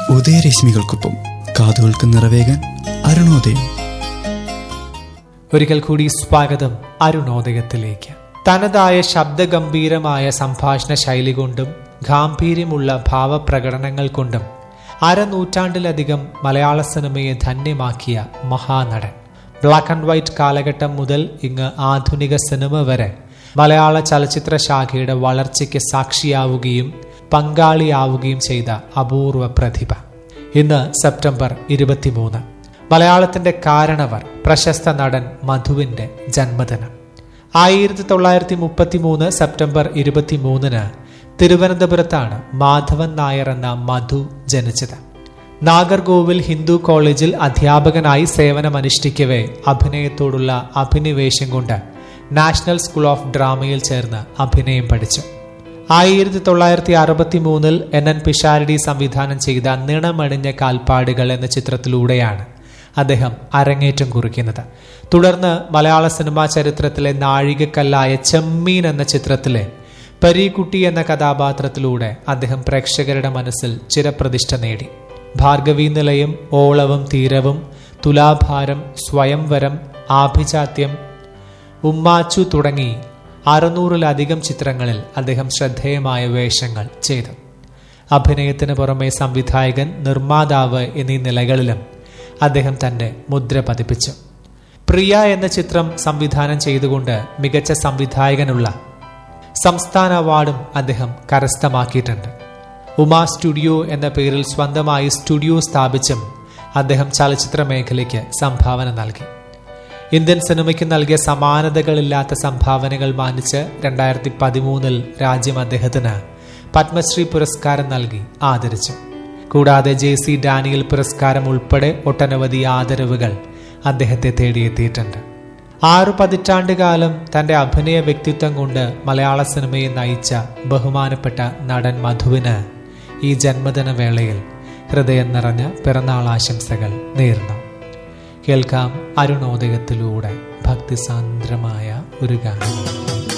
ഉദയരശ്മികൾക്കൊപ്പം കാതുകൾക്ക് നിറവേകാൻ അരുണോദയം ഒരിക്കൽ കൂടി സ്വാഗതം അരുണോദയത്തിലേക്ക് തനതായ ശബ്ദഗംഭീരമായ സംഭാഷണ ശൈലി കൊണ്ടും ഗാംഭീര്യമുള്ള ഭാവപ്രകടനങ്ങൾ കൊണ്ടും അരനൂറ്റാണ്ടിലധികം മലയാള സിനിമയെ ധന്യമാക്കിയ മഹാനടൻ ബ്ലാക്ക് ആൻഡ് വൈറ്റ് കാലഘട്ടം മുതൽ ഇങ്ങ് ആധുനിക സിനിമ വരെ മലയാള ചലച്ചിത്ര ശാഖയുടെ വളർച്ചയ്ക്ക് സാക്ഷിയാവുകയും പങ്കാളിയാവുകയും ചെയ്ത അപൂർവ പ്രതിഭ ഇന്ന് സെപ്റ്റംബർ ഇരുപത്തിമൂന്ന് മലയാളത്തിന്റെ കാരണവർ പ്രശസ്ത നടൻ മധുവിന്റെ ജന്മദിനം ആയിരത്തി തൊള്ളായിരത്തി മുപ്പത്തി മൂന്ന് സെപ്റ്റംബർ ഇരുപത്തിമൂന്നിന് തിരുവനന്തപുരത്താണ് മാധവൻ നായർ എന്ന മധു ജനിച്ചത് നാഗർകോവിൽ ഹിന്ദു കോളേജിൽ അധ്യാപകനായി സേവനമനുഷ്ഠിക്കവേ അഭിനയത്തോടുള്ള അഭിനിവേശം കൊണ്ട് നാഷണൽ സ്കൂൾ ഓഫ് ഡ്രാമയിൽ ചേർന്ന് അഭിനയം പഠിച്ചു ആയിരത്തി തൊള്ളായിരത്തി അറുപത്തി മൂന്നിൽ എൻ എൻ പിഷാരടി സംവിധാനം ചെയ്ത നിണമണിഞ്ഞ കാൽപ്പാടുകൾ എന്ന ചിത്രത്തിലൂടെയാണ് അദ്ദേഹം അരങ്ങേറ്റം കുറിക്കുന്നത് തുടർന്ന് മലയാള സിനിമാ ചരിത്രത്തിലെ നാഴികക്കല്ലായ ചെമ്മീൻ എന്ന ചിത്രത്തിലെ പരീക്കുട്ടി എന്ന കഥാപാത്രത്തിലൂടെ അദ്ദേഹം പ്രേക്ഷകരുടെ മനസ്സിൽ ചിരപ്രതിഷ്ഠ നേടി ഭാർഗവീ നിലയം ഓളവും തീരവും തുലാഭാരം സ്വയംവരം ആഭിജാത്യം ഉമ്മാച്ചു തുടങ്ങി അറുന്നൂറിലധികം ചിത്രങ്ങളിൽ അദ്ദേഹം ശ്രദ്ധേയമായ വേഷങ്ങൾ ചെയ്തു അഭിനയത്തിന് പുറമെ സംവിധായകൻ നിർമ്മാതാവ് എന്നീ നിലകളിലും അദ്ദേഹം തന്റെ മുദ്ര പതിപ്പിച്ചു പ്രിയ എന്ന ചിത്രം സംവിധാനം ചെയ്തുകൊണ്ട് മികച്ച സംവിധായകനുള്ള സംസ്ഥാന അവാർഡും അദ്ദേഹം കരസ്ഥമാക്കിയിട്ടുണ്ട് ഉമാ സ്റ്റുഡിയോ എന്ന പേരിൽ സ്വന്തമായി സ്റ്റുഡിയോ സ്ഥാപിച്ചും അദ്ദേഹം ചലച്ചിത്ര മേഖലയ്ക്ക് സംഭാവന നൽകി ഇന്ത്യൻ സിനിമയ്ക്ക് നൽകിയ സമാനതകളില്ലാത്ത സംഭാവനകൾ മാനിച്ച് രണ്ടായിരത്തി പതിമൂന്നിൽ രാജ്യം അദ്ദേഹത്തിന് പത്മശ്രീ പുരസ്കാരം നൽകി ആദരിച്ചു കൂടാതെ ജെ സി ഡാനിയൽ പുരസ്കാരം ഉൾപ്പെടെ ഒട്ടനവധി ആദരവുകൾ അദ്ദേഹത്തെ തേടിയെത്തിയിട്ടുണ്ട് ആറു പതിറ്റാണ്ടുകാലം തന്റെ അഭിനയ വ്യക്തിത്വം കൊണ്ട് മലയാള സിനിമയെ നയിച്ച ബഹുമാനപ്പെട്ട നടൻ മധുവിന് ഈ ജന്മദിന വേളയിൽ ഹൃദയം നിറഞ്ഞ പിറന്നാൾ ആശംസകൾ നേർന്നു കേൾക്കാം അരുണോദയത്തിലൂടെ ഭക്തിസാന്ദ്രമായ ഒരു ഗാനം